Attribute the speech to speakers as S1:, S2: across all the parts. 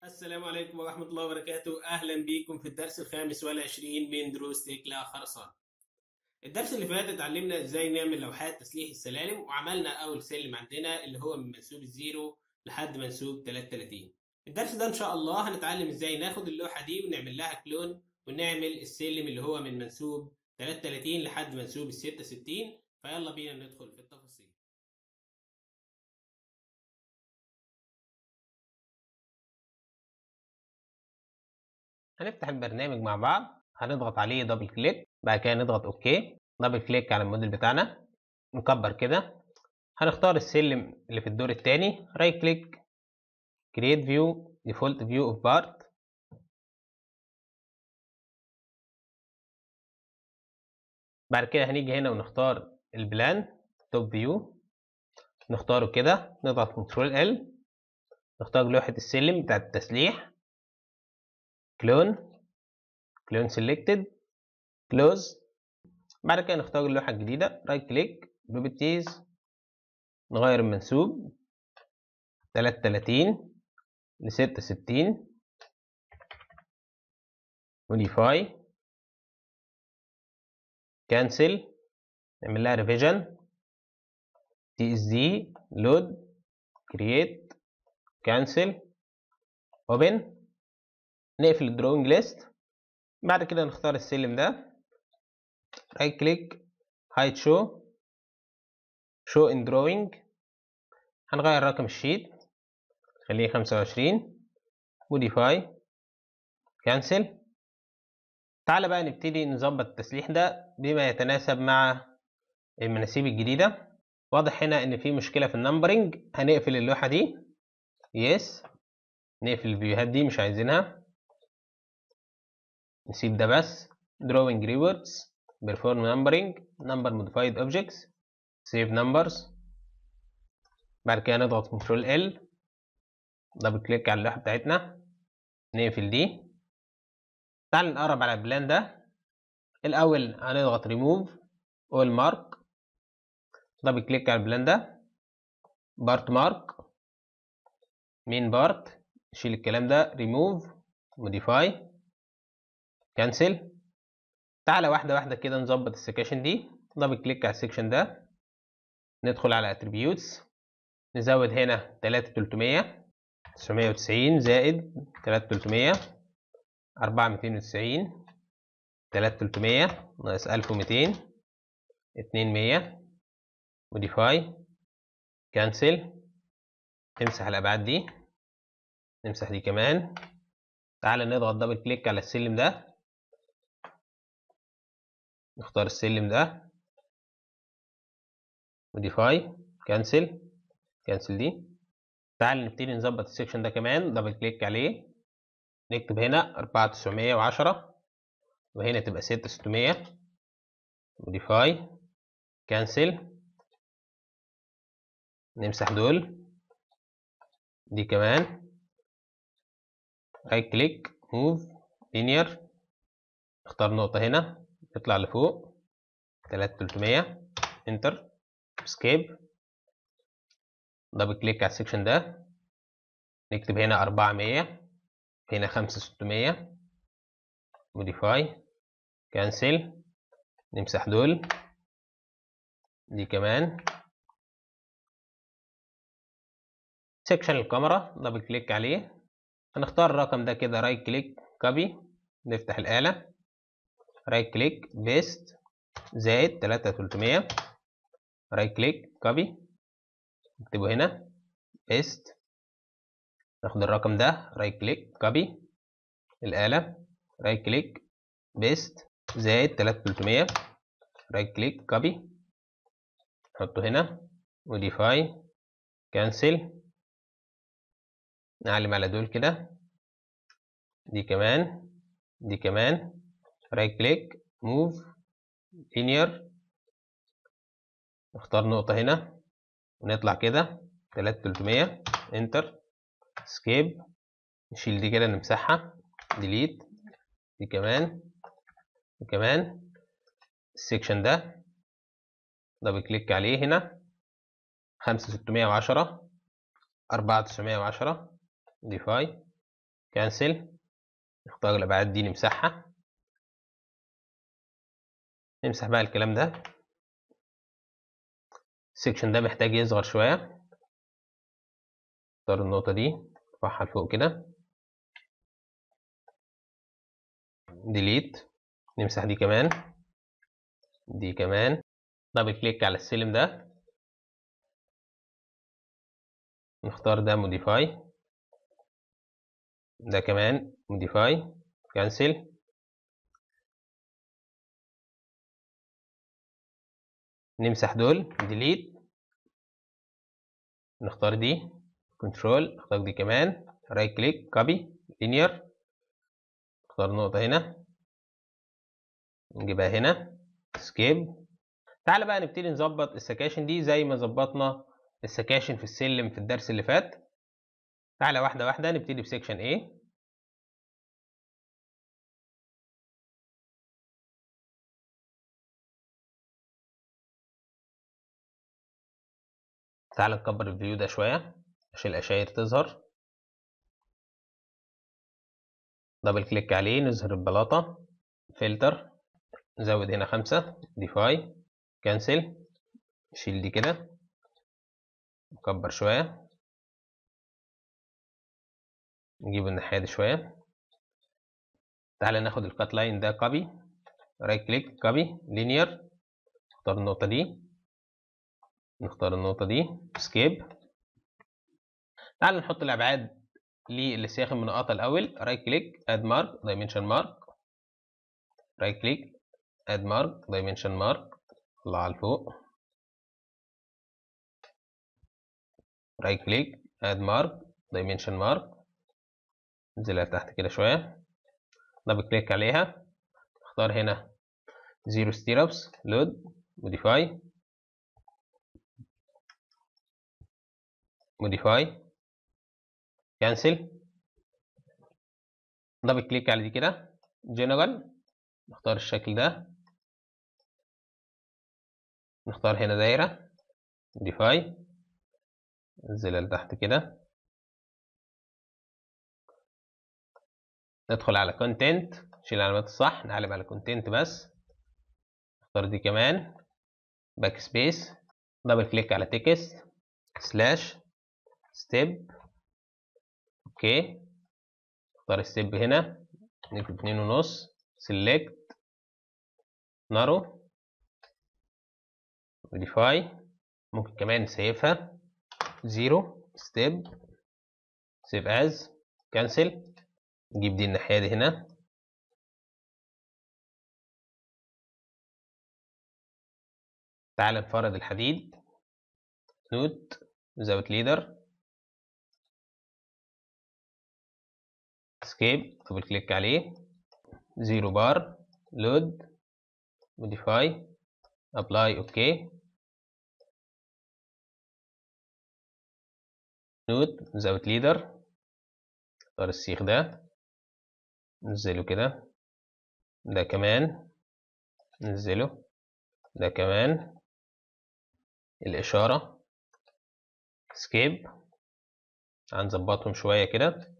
S1: السلام عليكم ورحمة الله وبركاته أهلا بيكم في الدرس الخامس والعشرين من دروس تكلا خرسان الدرس اللي فات اتعلمنا ازاي نعمل لوحات تسليح السلالم وعملنا أول سلم عندنا اللي هو من منسوب الزيرو لحد منسوب 33 الدرس ده إن شاء الله هنتعلم ازاي ناخد اللوحة دي ونعمل لها كلون ونعمل السلم اللي هو من منسوب 33 لحد منسوب ال 66 فيلا بينا ندخل في التفاصيل
S2: هنفتح البرنامج مع بعض هنضغط عليه دبل كليك بعد كده نضغط اوكي دبل كليك على الموديل بتاعنا نكبر كده هنختار السلم اللي في الدور الثاني رايت كليك كرييت فيو ديفولت فيو اوف بارت بعد كده هنيجي هنا ونختار البلان توب فيو نختاره كده نضغط كنترول ال نختار لوحة السلم بتاعة التسليح كلون كلون سيلكتد كلوز بعد كده نختار اللوحة الجديدة رايت كليك بروبرتيز نغير المنسوب تلاتة وتلاتين لستة وستين موديفاي كانسل نعمل لها ريفيجن تي اس دي لود كرييت كانسل اوبن نقفل الدروينج ليست بعد كده نختار السلم ده رايت كليك هايد شو شو ان دروينج هنغير رقم الشيت خليه خمسة وعشرين موديفاي كانسل تعالى بقى نبتدي نظبط التسليح ده بما يتناسب مع المناسيب الجديدة واضح هنا ان في مشكلة في النمبرنج هنقفل اللوحة دي يس نقفل الفيوهات دي مش عايزينها نسيب ده بس drawing rewards perform numbering number modified objects save numbers بعد كده نضغط كنترول ال دبل كليك على اللوحة بتاعتنا نقفل دي تعال نقرب على البلان ده الأول هنضغط remove all mark دبل كليك على البلان ده بارت مارك مين بارت نشيل الكلام ده remove modify كانسل تعالى واحدة واحدة كده نظبط السكاشن دي دبل كليك على السكشن ده ندخل على اتريبيوتس نزود هنا تلاتة تلتمية تسعمية وتسعين زائد تلاتة تلتمية أربعة ميتين وتسعين تلاتة تلتمية ناقص ألف وميتين اتنين مية موديفاي كانسل نمسح الأبعاد دي نمسح دي كمان تعالى نضغط دبل كليك على السلم ده نختار السلم ده موديفاي كانسل كانسل دي تعال نبتدي نظبط السكشن ده كمان دبل كليك عليه نكتب هنا أربعة تسعمية وعشرة وهنا تبقى ستة ستمية موديفاي كانسل نمسح دول دي كمان رايت كليك موف لينير اختار نقطة هنا اطلع لفوق تلاتة تلتمية انتر اسكيب دبل كليك على السكشن ده نكتب هنا أربعة مية هنا خمسة ستمية موديفاي كانسل نمسح دول دي كمان سكشن الكاميرا دبل كليك عليه هنختار الرقم ده كده رايت كليك كوبي نفتح الآلة رايت كليك بيست زائد تلاتة تلتمية رايت كليك كوبي نكتبه هنا بيست ناخد الرقم ده رايت كليك كوبي الآلة رايت كليك بيست زائد تلاتة تلتمية رايت كليك كوبي نحطه هنا موديفاي كانسل نعلم على دول كده دي كمان دي كمان رايت كليك موف لينير نختار نقطة هنا ونطلع كده تلاتة تلتمية انتر سكيب نشيل دي كده نمسحها ديليت دي كمان دي كمان السكشن ده دبل كليك عليه هنا خمسة ستمية وعشرة أربعة تسعمية وعشرة موديفاي كانسل نختار الابعاد دي نمسحها نمسح بقى الكلام ده السكشن ده محتاج يصغر شوية اختار النقطة دي ارفعها لفوق كده ديليت نمسح دي كمان دي كمان دبل كليك على السلم ده نختار ده موديفاي ده كمان موديفاي كانسل نمسح دول ديليت نختار دي كنترول نختار دي كمان رايت كليك كوبي لينير نختار نقطة هنا نجيبها هنا سكيب تعالى بقى نبتدي نظبط السكاشن دي زي ما ظبطنا السكاشن في السلم في الدرس اللي فات تعالى واحدة واحدة نبتدي بسكشن A تعال نكبر الفيو ده شوية عشان الأشاير تظهر دبل كليك عليه نظهر البلاطة فلتر نزود هنا خمسة ديفاي كانسل نشيل دي كده نكبر شوية نجيب الناحية دي شوية تعالى ناخد الكات لاين ده كوبي رايت كليك كوبي لينير نختار النقطة دي نختار النقطة دي سكيب تعال نحط الأبعاد للسياخ من نقاطها الأول رايت كليك اد مارك دايمنشن مارك رايت كليك اد مارك دايمنشن مارك طلعها لفوق رايت كليك اد مارك دايمنشن مارك ننزلها تحت كده شوية دبل كليك عليها اختار هنا زيرو ستيرابس لود موديفاي موديفاي كانسل دبل كليك على دي كده جنرال نختار الشكل ده نختار هنا دايرة موديفاي ننزلها لتحت كده ندخل على كونتنت نشيل العلامات الصح نعلم على كونتنت بس نختار دي كمان باك سبيس دبل كليك على تكست سلاش ستيب اوكي اختار ستيب هنا نكتب اتنين ونص سيلكت نارو موديفاي ممكن كمان نسيفها زيرو ستيب سيف از كانسل نجيب دي الناحية دي هنا تعال نفرد الحديد نوت زاوية ليدر اسكيب دبل كليك عليه زيرو بار لود موديفاي ابلاي اوكي نوت زاوية ليدر اختار السيخ ده نزله كده ده كمان نزله ده كمان الإشارة سكيب هنظبطهم شوية كده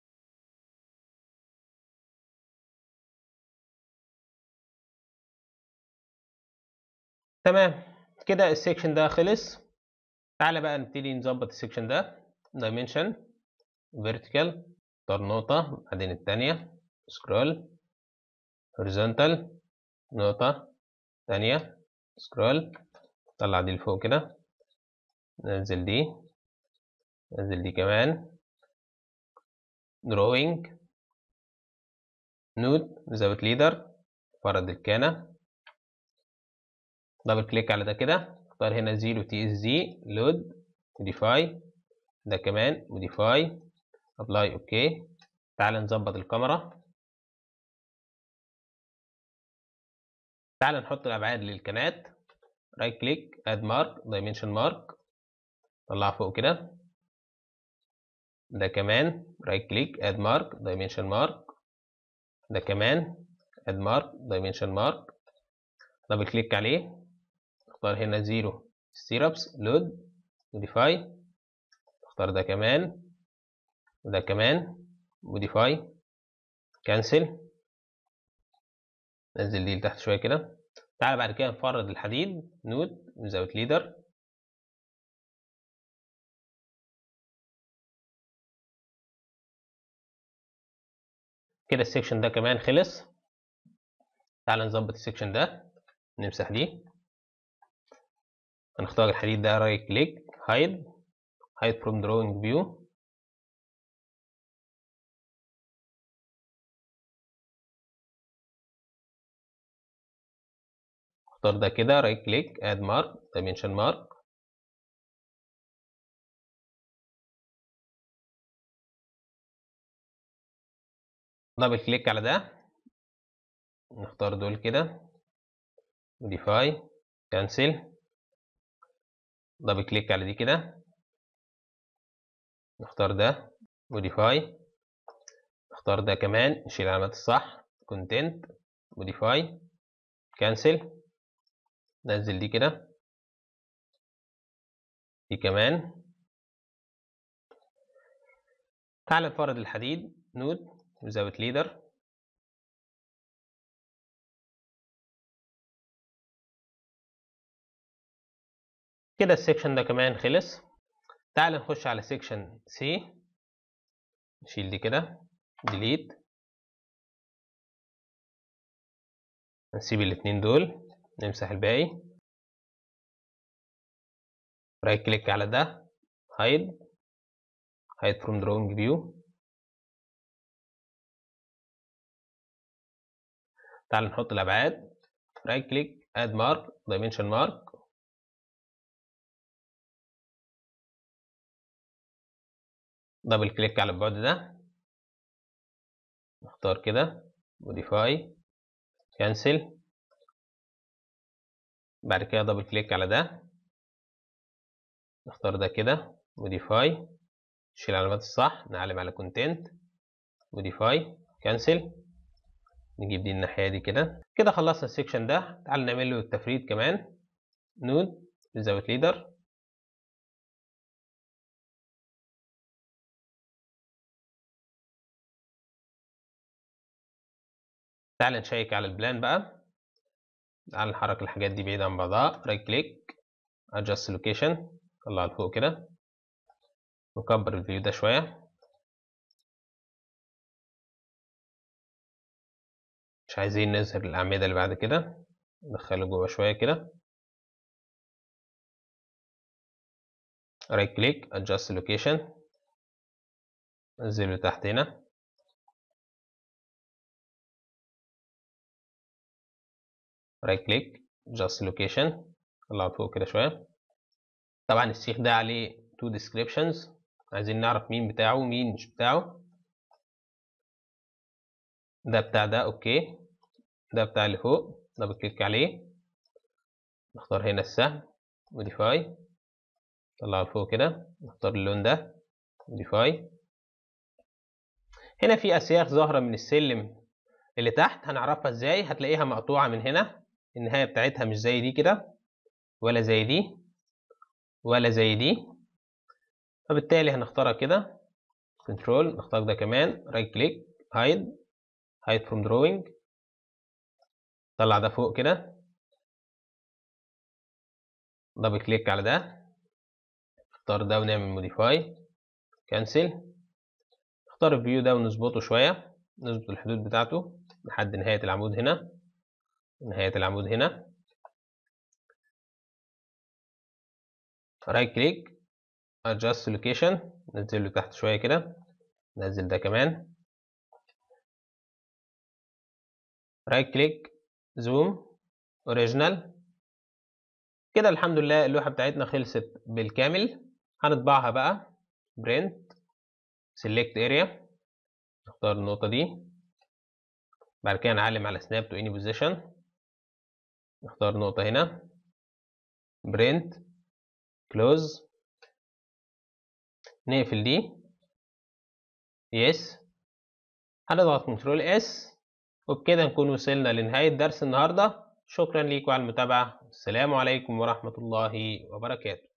S2: تمام كده السكشن ده خلص تعالى بقى نبتدي نظبط السكشن ده dimension vertical اختار نقطة بعدين التانية سكرول horizontal نقطة تانية سكرول طلع دي لفوق كده ننزل دي ننزل دي كمان drawing نود زاوية ليدر فرد الكانة دبل كليك على ده كده اختار هنا زيرو تي اس زي لود موديفاي ده كمان موديفاي ابلاي اوكي تعال نظبط الكاميرا تعال نحط الابعاد للكنات رايت كليك اد مارك دايمنشن مارك طلعها فوق كده ده كمان رايت كليك اد مارك دايمنشن مارك ده كمان اد مارك دايمنشن مارك دبل كليك عليه اختار هنا زيرو ستيرابس لود موديفاي اختار ده كمان وده كمان موديفاي كانسل نزل دي لتحت شويه كده تعالى بعد كده نفرد الحديد نود زاويه ليدر كده السكشن ده كمان خلص تعال نظبط السكشن ده نمسح دي هنختار الحديد ده رايت كليك هايد هايد فروم دروينج فيو اختار ده كده رايت كليك اد مارك دايمنشن مارك دبل كليك على ده نختار دول كده موديفاي كانسل دبل كليك على دي كده نختار ده موديفاي نختار ده كمان نشيل العلامات الصح كونتنت موديفاي كانسل نزل دي كده دي كمان تعال نفرد الحديد نود وزاوية ليدر كده السكشن ده كمان خلص تعال نخش على سكشن سي نشيل دي كده ديليت نسيب الاتنين دول نمسح الباقي رايت كليك على ده هايد هايد فروم دروينج فيو تعال نحط الابعاد رايت كليك اد مارك دايمنشن مارك دبل كليك على البعد ده نختار كده موديفاي كانسل بعد كده دبل كليك على ده نختار ده كده موديفاي نشيل العلامات الصح نعلم على كونتنت موديفاي كانسل نجيب دي الناحيه دي كده كده خلصنا السكشن ده تعال نعمل له التفريد كمان نود بزاويه ليدر تعال نشيك على البلان بقى تعال نحرك الحاجات دي بعيد عن بعضها رايت كليك adjust location طلع لفوق كده نكبر الفيو ده شويه مش عايزين نظهر الأعمدة اللي بعد كده ندخله جوه شوية كده رايت كليك adjust location انزله تحت هنا رايت كليك adjust location طلعه فوق كده شوية طبعا السيخ ده عليه تو descriptions عايزين نعرف مين بتاعه ومين مش بتاعه ده بتاع ده اوكي ده بتاع اللي فوق دبل كليك عليه نختار هنا السهم موديفاي طلعه لفوق كده نختار اللون ده موديفاي هنا في اسياخ ظاهره من السلم اللي تحت هنعرفها ازاي هتلاقيها مقطوعه من هنا النهايه بتاعتها مش زي دي كده ولا زي دي ولا زي دي فبالتالي هنختارها كده كنترول نختار ده كمان رايت كليك هايد هايد فروم دروينج طلع ده فوق كده دبل كليك على ده نختار ده ونعمل موديفاي كانسل نختار الفيو ده ونظبطه شويه نظبط الحدود بتاعته لحد نهايه العمود هنا نهايه العمود هنا رايت كليك adjust location نزله تحت شويه كده نزل ده كمان رايت كليك زوم اوريجينال كده الحمد لله اللوحه بتاعتنا خلصت بالكامل هنطبعها بقى برنت سيلكت اريا نختار النقطه دي بعد كده نعلم على سناب تو اني بوزيشن نختار نقطه هنا برنت كلوز نقفل دي يس هنضغط كنترول اس وبكده نكون وصلنا لنهاية درس النهاردة شكرا ليكم على المتابعة السلام عليكم ورحمة الله وبركاته